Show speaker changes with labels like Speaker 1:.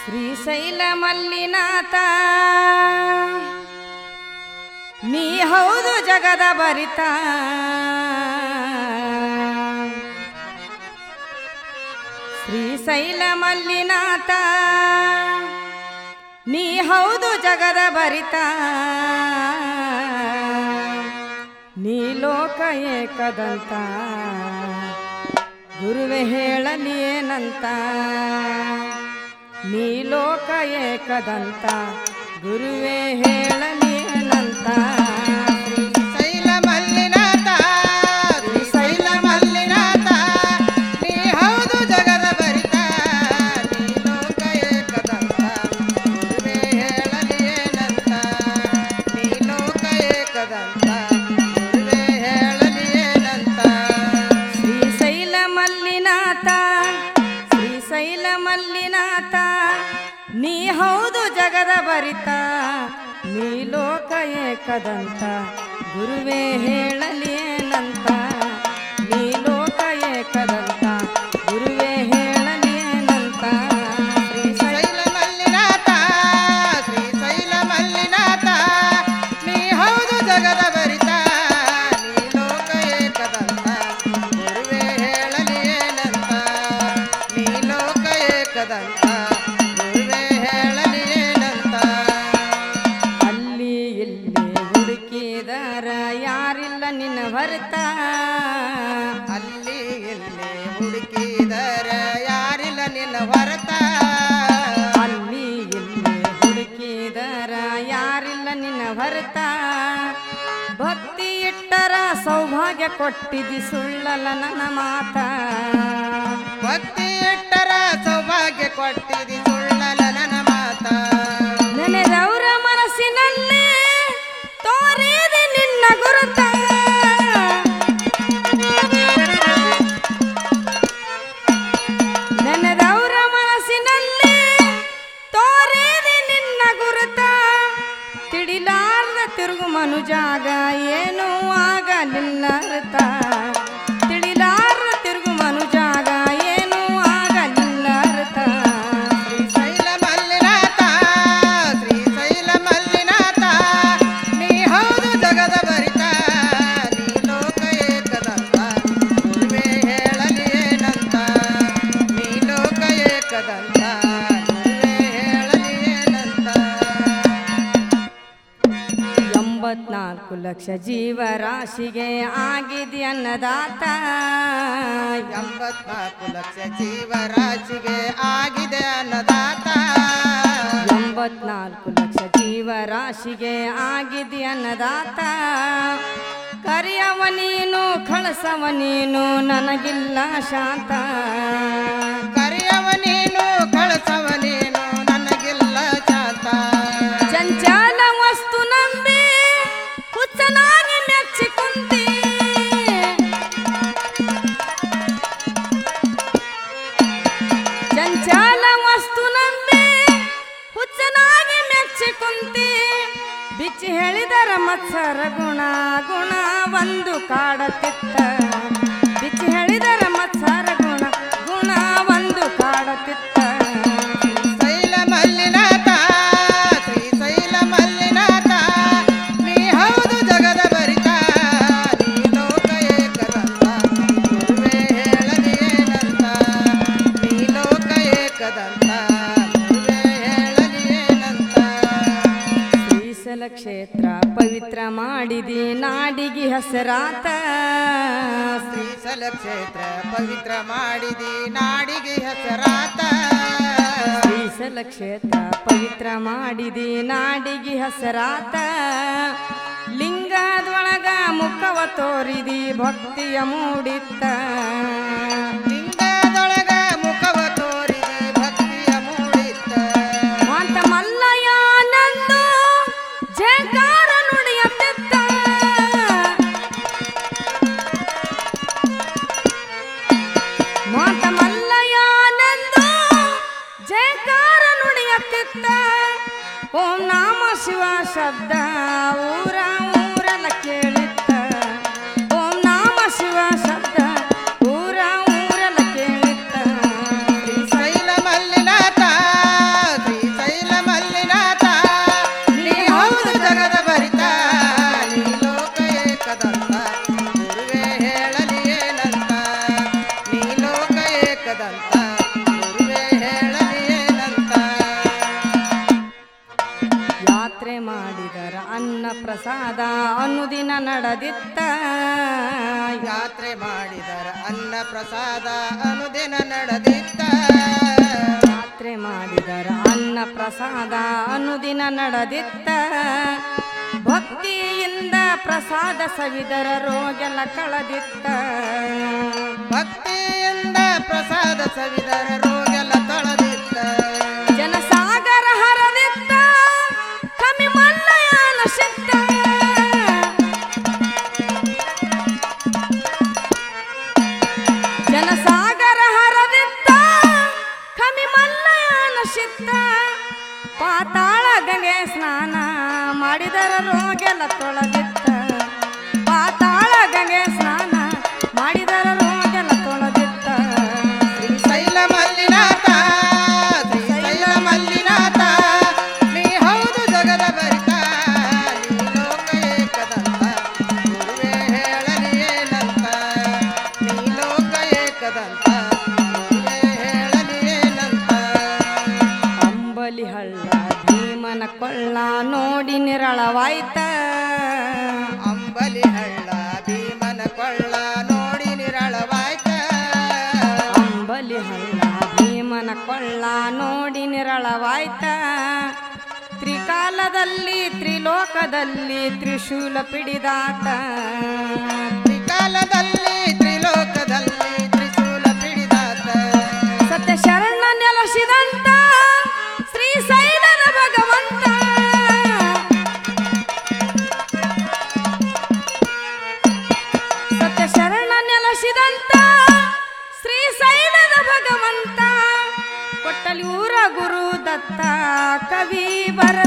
Speaker 1: ಶ್ರೀಶೈಲ ಮಲ್ಲಿನಾಥ ನೀ ಹೌದು ಜಗದ ಬರಿತ ಶ್ರೀಶೈಲ ಮಲ್ಲಿನಾಥ ನೀ ಹೌದು ಜಗದ ಬರಿತ ನೀ ಲೋಕ ಏಕದಂತ ಗುರುವೆ ಹೇಳಲಿ ಏನಂತ ನೀ ಲೋಕ ಏಕದಂತ ಗುರುವೆ ಹೇಳಲಿ ಏನಂತ
Speaker 2: ಶೈಲ ಮಲ್ಲಿನಾಥ ಶ್ರೀಶೈಲ ಮಲ್ಲಿನಾಥ ನೀ ಹೌದು ಜಗದ ಬರಿತ ನೀ ಲೋಕ ಏಕದಂತ ಗುರುವೇ ಹೇಳಲಿ ಏನಂತ ನೀ ಲೋಕ ಏಕದಂತ ಗುರುವೇ ಹೇಳಲಿ ಏನಂತ
Speaker 1: ಶ್ರೀಶೈಲ ಮಲ್ಲಿನಾಥ ಶ್ರೀಶೈಲ ಮಲ್ಲಿನಾಥ ನೀ ಹೌದು ಜಗದ ಬರಿತ ನೀ ಲೋಕ ಏಕದಂತ ಗುರುವೇ ಹೇಳಲಿ ಏನಂತ ನೀ ಲೋಕ ಏಕದಂತ ಗುರುವೇ ಹೇಳಲಿ ಏನಂತ ಶ್ರೀಶೈಲ
Speaker 2: ಶೈಲ ಮಲ್ಲಿನಾಥ ಶ್ರೀಶೈಲ ಮಲ್ಲಿನಾಥ ನೀ ಹೌದು ಜಗದ ಬರಿತ ನೀ ಲೋಕ ಏಕದಂತ ಗುರುವೇ ಹೇಳಲಿ ಏನಂತ ನೀ ಲೋಕ ಏಕದಂತ ಗುರುವೇ ಹೇಳಲಿ ಏನಂತ
Speaker 1: ಅಲ್ಲಿ ಇಲ್ಲಿ ಹುಡುಕಿದರ ಯಾರಿಲ್ಲ ನಿನ್ನ ಹೊರತ
Speaker 2: ಅಲ್ಲಿ ಇಲ್ಲಿ ಹುಡುಕಿದರ ಯಾರಿಲ್ಲ ನಿನ್ನ ಹೊರತ
Speaker 1: ಅಲ್ಲಿ ಇಲ್ಲಿ ಹುಡುಕಿದರ ಯಾರಿಲ್ಲ ನಿನ್ನ ಹೊರತ ಭಕ್ತಿ ಇಟ್ಟರ ಸೌಭಾಗ್ಯ ಕೊಟ್ಟಿದಿ ಸುಳ್ಳಲ್ಲ ನನ್ನ ಮಾತ
Speaker 2: ಭಕ್ತಿ ಇಟ್ಟರ ಸೌಭಾಗ್ಯ ಕೊಟ್ಟಿದಿ ಸುಳ್ಳಲ ನನ್ನ ಮಾತ
Speaker 1: ನೆನೆದವರ ಮನಸ್ಸಿನಲ್ಲಿ ತೋರಿದೆ ನಿನ್ನ ಗುರುತ ನೆನೆದವರ ಮನಸ್ಸಿನಲ್ಲಿ ತೋರಿದೆ ನಿನ್ನ ಗುರುತ ತಿಡಿಲಾರ್ದ ತಿರುಗು ಮನುಜಾಗ ಏನೂ ಆಗಲಿಲ್ಲ ಅರ್ಥ ತಿಳಿಲಾರ್ದ ತಿರುಗು ಮನುಜಾಗ ಏನೂ ಆಗಲಿಲ್ಲ ಅರ್ಥ
Speaker 2: ಶ್ರೀಶೈಲ ಮಲ್ಲಿನಾಥ ಶ್ರೀಶೈಲ ಮಲ್ಲಿನಾಥ ನೀ ಹೌದು ಜಗದ ಬರಿತ ನೀ ಲೋಕ ಏಕದಂತ ಗುರುವೇ ಹೇಳಲಿ ಏನಂತ ನೀ ಲೋಕ ಏಕದಂತ ಗುರುವೇ ಹೇಳಲಿ ಏನಂತ
Speaker 1: ಎಂಬತ್ನಾಲ್ಕು ಲಕ್ಷ ಜೀವರಾಶಿಗೆ ಆಗಿದೆ ಅನ್ನದಾತ
Speaker 2: ಎಂಬತ್ನಾಲ್ಕು ಲಕ್ಷ ಜೀವರಾಶಿಗೆ ಆಗಿದೆ ಅನ್ನದಾತ
Speaker 1: ಎಂಬತ್ನಾಲ್ಕು ಲಕ್ಷ ಜೀವರಾಶಿಗೆ ಆಗಿದೆ ಅನ್ನದಾತ ಕರಿಯವ ನೀನು ಕಳಸವ ನೀನು ನನಗಿಲ್ಲ ಶಾಂತ
Speaker 2: ಕರೆಯವ ನೀನು ಕಳಸವ ನೀನು ನನಗಿಲ್ಲ ಚಾತ
Speaker 1: ಚಂಚಲ ವಸ್ತು ನಂಬಿ ಹುಚ್ಚನಾಗಿ ಮೆಚ್ಚಿಕೊಂತಿ ಚಂಚಲ ವಸ್ತು ನಂಬಿ ಹುಚ್ಚನಾಗಿ ಮೆಚ್ಚಿಕೊಂತಿ ಬಿಚ್ಚಿ ಹೇಳಿದರ ಮತ್ಸರ ಗುಣ ಗುಣ ಒಂದು ಕಾಡತಿತ್ತ ಬಿಚ್ಚಿ ಹೇಳಿದರ ಮತ್ಸರ ಗುಣ ಗುಣ ಒಂದು ಕಾಡತಿತ್ತ
Speaker 2: ಶೈಲ ಮಲ್ಲಿನಾಥ ಶ್ರೀಶೈಲ ಮಲ್ಲಿನಾಥ ನೀ ಹೌದು ಜಗದ ಬರಿತ ನೀ ಲೋಕ ಏಕದಂತ ಗುರುವೇ ಹೇಳಲಿ ಏನಂತ ನೀ ಲೋಕ ಏಕದಂತ ಗುರುವೇ ಹೇಳಲಿ ಏನಂತ
Speaker 1: ಶ್ರೀಶೈಲ ಕ್ಷೇತ್ರ ಪವಿತ್ರ ಮಾಡಿದಿ ನಾಡಿಗೆ ಹೆಸರಾತ
Speaker 2: ಶ್ರೀಶೈಲ ಕ್ಷೇತ್ರ ಪವಿತ್ರ ಮಾಡಿದಿ ನಾಡಿಗೆ ಹೆಸರಾತ
Speaker 1: ಶ್ರೀಶೈಲ ಕ್ಷೇತ್ರ ಪವಿತ್ರ ಮಾಡಿದಿ ನಾಡಿಗೆ ಹೆಸರಾತ ಲಿಂಗದೊಳಗ ಮುಖವ ತೋರಿದಿ ಭಕ್ತಿಯ ಮೂಡಿತ್ತ
Speaker 2: ಲಿಂಗದೊಳಗ ಮುಖವ ತೋರಿದಿ ಭಕ್ತಿಯ ಮೂಡಿತ್ತ
Speaker 1: ಮಾತ ಮಲ್ಲಯ್ಯನಂದು ಜಯಕಾರ ನುಡಿಯುತ್ತಿತ್ತ ಮಾತ ಮಲ್ಲಯ್ಯನಂದು ಜಯಕಾರ ನುಡಿಯುತ್ತಿತ್ತ ಓಂ ನಾಮ ಶಿವ ಶಬ್ದ ಊರ ಊರಲ್ಲ ಕೇಳಿತ್ತ ಓಂ ನಾಮ ಶಿವ ಶಬ್ದ ಊರ ಊರಲ್ಲ ಕೇಳಿತ್ತ
Speaker 2: ಶ್ರೀಶೈಲ ಮಲ್ಲಿನಾಥ
Speaker 1: ಪ್ರಸಾದ ಅನುದಿನ ನಡೆದಿತ್ತ
Speaker 2: ಯಾತ್ರೆ ಮಾಡಿದರ ಅನ್ನ ಪ್ರಸಾದ ಅನುದಿನ ನಡೆದಿತ್ತ
Speaker 1: ಯಾತ್ರೆ ಮಾಡಿದರ ಅನ್ನ ಪ್ರಸಾದ ಅನುದಿನ ನಡೆದಿತ್ತ ಭಕ್ತಿಯಿಂದ ಪ್ರಸಾದ ಸವಿದರ ರೋಗೆಲ್ಲ ಕಳೆದಿತ್ತ
Speaker 2: ಭಕ್ತಿಯಿಂದ ಪ್ರಸಾದ ಸವಿದರ ರೋಗೆಲ್ಲ ತೊಳೆದಿತ್ತ
Speaker 1: ಜನಸಾಗರ ಹರದಿತ್ತ ಕಮ್ಮಿ ಮಲ್ಲಯಾನ ಸಿತ್ತ ಜನಸಾಗರ ಹರದಿತ್ತ ಕಮ್ಮಿ ಮಲ್ಲಯಾನ ಸಿತ್ತ ಪಾತಾಳ ಗಂಗೆ ಸ್ನಾನ ಮಾಡಿದರ ರೋಗೆಲ್ಲ ತೊಳೆದಿತ್ತ ಪಾತಾಳ ಗಂಗೆ ಸ್ನಾನ ಮಾಡಿದರ ರೋಗೆಲ್ಲ ತೊಳೆದಿತ್ತ
Speaker 2: ಶ್ರೀಶೈಲ ಮಲ್ಲಿನಾಥ ಶ್ರೀಶೈಲ ಮಲ್ಲಿನಾಥ ನೀ ಹೌದು ಜಗದ ಬರಿತ ನೀ ಲೋಕ ಏಕದಂತ ಗುರುವೇ ಹೇಳಲಿ ಏನಂತ ನೀ ಲೋಕ ಏಕದಂತ ಗುರುವೇ ಹೇಳಲಿ ಏನಂತ
Speaker 1: ಅಂಬಲಿ ಹಳ್ಳ ಭೀಮನ ಕೊಳ್ಳ ನೋಡಿ ನಿರಳವಾಯ್ತ
Speaker 2: ಅಂಬಲಿ ಹಳ್ಳ ಭೀಮನ ಕೊಳ್ಳ ನೋಡಿ ನಿರಳವಾಯ್ತ
Speaker 1: ಅಂಬಲಿ ಹಳ್ಳ ಭೀಮನ ಕೊಳ್ಳ ನೋಡಿ ನಿರಳವಾಯ್ತ ತ್ರಿಕಾಲದಲ್ಲಿ ತ್ರಿಲೋಕದಲ್ಲಿ ತ್ರಿಶೂಲ ಪಿಡಿದಾತ
Speaker 2: ತ್ರಿಕಾಲದಲ್ಲಿ ತ್ರಿಲೋಕದಲ್ಲಿ ತ್ರಿಶೂಲ ಪಿಡಿದಾತ
Speaker 1: ಸತ್ಯ ಶರಣ ನೆಲಸಿದಂತ ಶ್ರೀ ಸೈಲದ ಭಗವಂತ ಸತ್ಯ ಶರಣ ನೆಲಸಿದಂತ ಶ್ರೀ ಸೈಲದ ಭಗವಂತ ಕೊಟ್ಟಲಿ ಊರ ಗುರು ದತ್ತ ಕವಿ ಬರ